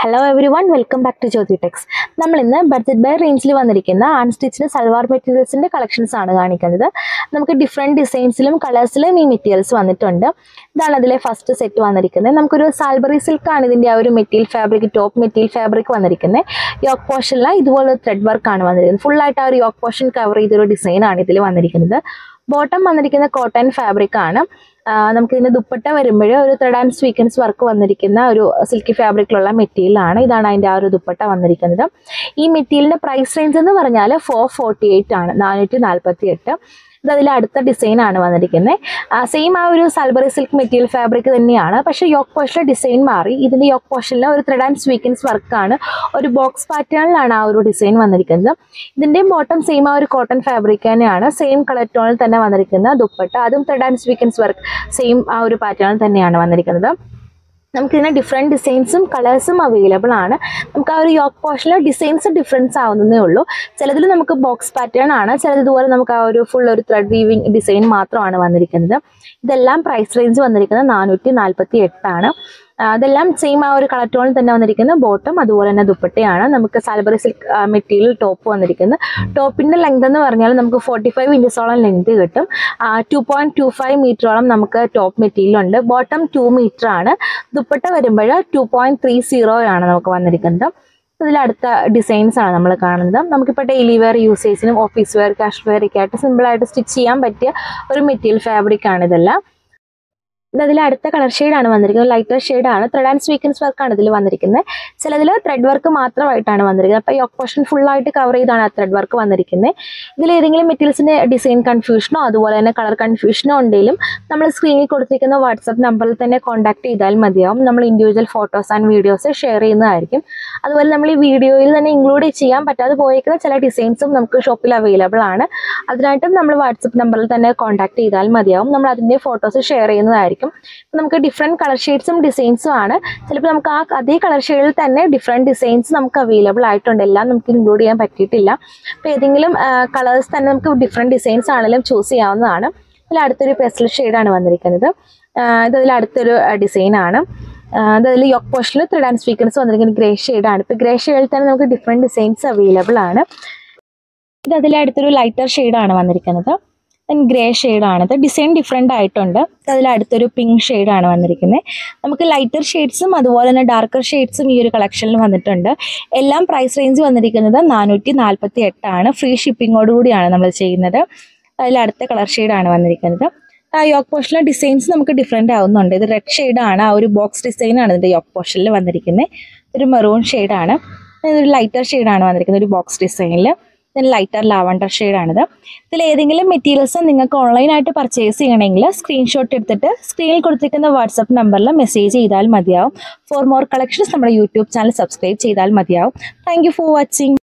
hello everyone welcome back to Jyothi tex നമ്മൾ ഇന്ന് budget by റേഞ്ചിൽ വന്നിരിക്കുന്ന അൺസ്റ്റിച്ച്ഡ് സൽവാർ മെറ്റീരിയൽസിൻ്റെ കളക്ഷൻസ് ആണ് കാണിക്കുന്നത് നമുക്ക് ഡിഫറെൻറ്റ് ഡിസൈൻസിലും കളേഴ്സിലും ഈ മെറ്റീരിയൽസ് വന്നിട്ടുണ്ട് ഇതാണ് അതിലെ ഫസ്റ്റ് സെറ്റ് വന്നിരിക്കുന്നത് നമുക്കൊരു സാൽബറി സിൽക്കാണ് ഇതിൻ്റെ ആ ഒരു material fabric top material fabric വന്നിരിക്കുന്നത് യോക്ക് പോർഷനിൽ ഇതുപോലെ ത്രെഡ് വർക്കാണ് വന്നിരിക്കുന്നത് ഫുള്ളായിട്ട് ആ ഒരു യോക്ക് പോർഷൻ കവർ ചെയ്തൊരു ഡിസൈനാണ് ഇതിൽ വന്നിരിക്കുന്നത് ബോട്ടം വന്നിരിക്കുന്ന കോട്ടൺ ഫാബ്രിക് ആണ് നമുക്ക് ഇതിന്റെ ദുപ്പട്ട വരുമ്പോൾ ഒരു ത്രെഡ് ആൻഡ് സ്വീക്കൻസ് വർക്ക് വന്നിരിക്കുന്ന ഒരു സിൽക്കി ഫാബ്രിക്കിലുള്ള മെറ്റീരിയൽ ആണ് ഇതാണ് അതിൻ്റെ ആ ഒരു ദുപ്പട്ട വന്നിരിക്കുന്നത് ഈ മെറ്റീരിയലിന്റെ പ്രൈസ് റേഞ്ച് എന്ന് പറഞ്ഞാൽ ഫോർ ഫോർട്ടി എയ്റ്റ് ആണ് നാനൂറ്റി നാൽപ്പത്തി എട്ട് ഇത് അതിൽ അടുത്ത ഡിസൈൻ ആണ് വന്നിരിക്കുന്നത് സെയിം ആ ഒരു സൽബറി സിൽക്ക് മെറ്റീരിയൽ ഫാബ്രിക് തന്നെയാണ് പക്ഷേ യോക്ക് പോഷനിലെ ഡിസൈൻ മാറി ഇതിന്റെ യോക്ക് പോഷനിൽ ഒരു ത്രെഡ് ആൻഡ് സ്വീക്കൻസ് വർക്കാണ് ഒരു ബോക്സ് പാറ്റേണിലാണ് ആ ഒരു ഡിസൈൻ വന്നിരിക്കുന്നത് ഇതിന്റെയും ബോട്ടം സെയിം ആ ഒരു കോട്ടൺ ഫാബ്രിക് തന്നെയാണ് സെയിം കളർ ടോണിൽ തന്നെ വന്നിരിക്കുന്ന ദുപ്പട്ട അതും thread and sequins work same ആ ഒരു പാറ്റേണിൽ തന്നെയാണ് വന്നിരിക്കുന്നത് നമുക്ക് ഇതിന് ഡിഫറെൻറ്റ് ഡിസൈൻസും കളേഴ്സും അവൈലബിൾ ആണ് നമുക്ക് ആ ഒരു യോക്ക് പോർഷനിൽ ഡിസൈൻസ് ഡിഫറൻസ് ആവുന്നതേ ഉള്ളൂ ചിലതിൽ നമുക്ക് ബോക്സ് പാറ്റേൺ ആണ് ചിലത് ഇതുപോലെ നമുക്ക് ആ ഒരു ഫുൾ ഒരു ത്രെഡ് വീവിങ് ഡിസൈൻ മാത്രമാണ് വന്നിരിക്കുന്നത് ഇതെല്ലാം പ്രൈസ് റേഞ്ച് വന്നിരിക്കുന്നത് നാനൂറ്റി നാൽപ്പത്തി എട്ടാണ് അതെല്ലാം സെയിം ആ ഒരു കളർ ടോണിൽ തന്നെ വന്നിരിക്കുന്ന ബോട്ടം അതുപോലെ തന്നെ ദുപ്പട്ടയാണ് നമുക്ക് സാൽബറി സിൽക്ക് മെറ്റീരിയൽ ടോപ്പ് വന്നിരിക്കുന്നത് ടോപ്പിന്റെ ലെങ്ത് എന്ന് പറഞ്ഞാൽ നമുക്ക് ഫോർട്ടി ഫൈവ് ഇഞ്ചസോളം ലെങ്ത് കിട്ടും ടു പോയിന്റ് ടു ഫൈവ് മീറ്ററോളം നമുക്ക് ടോപ്പ് മെറ്റീരിയൽ ഉണ്ട് ബോട്ടം ടു മീറ്റർ ആണ് ദുപ്പട്ട വരുമ്പോൾ ടു പോയിന്റ് ത്രീ സീറോ ആണ് നമുക്ക് വന്നിരിക്കുന്നത് ഇതിൽ അടുത്ത ഡിസൈൻസ് ആണ് നമ്മൾ കാണുന്നത് നമുക്കിപ്പോൾ ഡെയിലി വെയർ യൂസേജിനും ഓഫീസ് വെയർ കാഷ് വെയർ ഒക്കെ ആയിട്ട് സിമ്പിളായിട്ട് സ്റ്റിച്ച് ചെയ്യാൻ പറ്റിയ ഒരു മെറ്റീരിയൽ ഫാബ്രിക് ആണ് ഇതെല്ലാം ഇത് അതിൽ അടുത്ത കളർ ഷെയ്ഡാണ് വന്നിരിക്കുന്നത് ലൈറ്റർ ഷെയ്ഡാണ് ത്രെഡ് ആൻഡ് സ്വീക്കൻസ് വർക്കാണ് ഇതിൽ വന്നിരിക്കുന്നത് ചിലതിൽ ത്രെഡ് വർക്ക് മാത്രമായിട്ടാണ് വന്നിരിക്കുന്നത് അപ്പോൾ ഈ ഓപ്പോഷൻ ഫുള്ളായിട്ട് കവർ ചെയ്താണ് ആ ത്രെഡ് വർക്ക് വന്നിരിക്കുന്നത് ഇതിൽ ഏതെങ്കിലും മെറ്റീരിയൽസിൻ്റെ ഡിസൈൻ കൺഫ്യൂഷനോ അതുപോലെ തന്നെ കളർ കൺഫ്യൂഷനോ ഉണ്ടെങ്കിലും നമ്മൾ സ്ക്രീനിൽ കൊടുത്തിരിക്കുന്ന വാട്സപ്പ് നമ്പറിൽ തന്നെ കോൺടാക്ട് ചെയ്താൽ മതിയാവും നമ്മൾ individual photos and videos share ചെയ്യുന്നതായിരിക്കും അതുപോലെ നമ്മൾ ഈ വീഡിയോയിൽ തന്നെ ഇൻക്ലൂഡ് ചെയ്യാൻ പറ്റാതെ പോയിരിക്കുന്ന ചില ഡിസൈൻസും നമുക്ക് ഷോപ്പിൽ അവൈലബിൾ ആണ് അതിനായിട്ടും നമ്മൾ വാട്സപ്പ് നമ്പറിൽ തന്നെ കോൺടാക്ട് ചെയ്താൽ മതിയാവും നമ്മൾ അതിൻ്റെ ഫോട്ടോസ് ഷെയർ ചെയ്യുന്നതായിരിക്കും നമുക്ക് ഡിഫറെൻറ്റ് കളർ ഷെയ്ഡ്സും ഡിസൈൻസും ആണ് ചിലപ്പോൾ നമുക്ക് ആ അതേ കളർ ഷെയ്ഡിൽ തന്നെ ഡിഫറെൻറ്റ് ഡിസൈൻസ് നമുക്ക് അവൈലബിൾ ആയിട്ടുണ്ട് എല്ലാം നമുക്ക് ഇൻക്ലൂഡ് ചെയ്യാൻ പറ്റിയിട്ടില്ല അപ്പോൾ ഏതെങ്കിലും കളേഴ്സ് തന്നെ നമുക്ക് ഡിഫറെൻറ്റ് ഡിസൈൻസ് ആണെങ്കിലും ചൂസ് ചെയ്യാവുന്നതാണ് ഇതിൽ അടുത്തൊരു പെസ്റ്റൽ ഷെയ്ഡാണ് വന്നിരിക്കുന്നത് ഇത് ഇതിൽ അടുത്തൊരു ഡിസൈനാണ് അതിൽ യോക്ക് പോഷനിൽ ത്രെഡ് ആൻഡ് സ്വീക്കൻസ് വന്നിരിക്കുന്നത് ഗ്രേ ഷെയ്ഡാണ് ഇപ്പോൾ ഗ്രേ ഷെയ്ഡിൽ തന്നെ നമുക്ക് ഡിഫറെൻറ്റ് ഡിസൈൻസ് അവൈലബിൾ ആണ് ഇത് അതിൽ അടുത്തൊരു ലൈറ്റർ ഷെയ്ഡാണ് വന്നിരിക്കുന്നത് ഗ്രേ ഷെയ്ഡാണിത് ഡിസൈൻ ഡിഫറെൻ്റ് ആയിട്ടുണ്ട് അതിൽ അടുത്തൊരു പിങ്ക് ഷെയ്ഡാണ് വന്നിരിക്കുന്നത് നമുക്ക് ലൈറ്റർ ഷെയ്ഡ്സും അതുപോലെ തന്നെ ഡാർക്കർ ഷെയ്ഡ്സും ഈ ഒരു കളക്ഷനിൽ വന്നിട്ടുണ്ട് എല്ലാം പ്രൈസ് റേഞ്ച് വന്നിരിക്കുന്നത് നാനൂറ്റി നാൽപ്പത്തി എട്ടാണ് ഫ്രീ ഷിപ്പിങ്ങോടുകൂടിയാണ് നമ്മൾ ചെയ്യുന്നത് അതിൽ അടുത്ത കളർ ഷെയ്ഡാണ് വന്നിരിക്കുന്നത് ആ യോക്ക് പോഷനിലെ ഡിസൈൻസ് നമുക്ക് ഡിഫറെൻ്റ് ആവുന്നുണ്ട് ഇത് റെഡ് ഷെയ്ഡാണ് ആ ഒരു ബോക്സ് ഡിസൈനാണ് ഇതിൻ്റെ യോക്ക് പോഷനിൽ വന്നിരിക്കുന്നത് ഒരു മെറൂൺ ഷെയ്ഡാണ് ഇതൊരു ലൈറ്റർ ഷെയ്ഡാണ് വന്നിരിക്കുന്നത് ഒരു ബോക്സ് ഡിസൈനിൽ ഇതിന് ലൈറ്റർ ലാവണ്ടർ ഷെയ്ഡാണിത് ഇതിൽ ഏതെങ്കിലും മെറ്റീരിയൽസ് നിങ്ങൾക്ക് ഓൺലൈനായിട്ട് പർച്ചേസ് ചെയ്യണമെങ്കിൽ സ്ക്രീൻഷോട്ട് എടുത്തിട്ട് സ്ക്രീനിൽ കൊടുത്തിരിക്കുന്ന വാട്സപ്പ് നമ്പറിൽ മെസ്സേജ് ചെയ്താൽ മതിയാവും ഫോർ മോർ കളക്ഷൻസ് നമ്മുടെ യൂട്യൂബ് ചാനൽ സബ്സ്ക്രൈബ് ചെയ്താൽ മതിയാവും താങ്ക് ഫോർ വാച്ചിങ്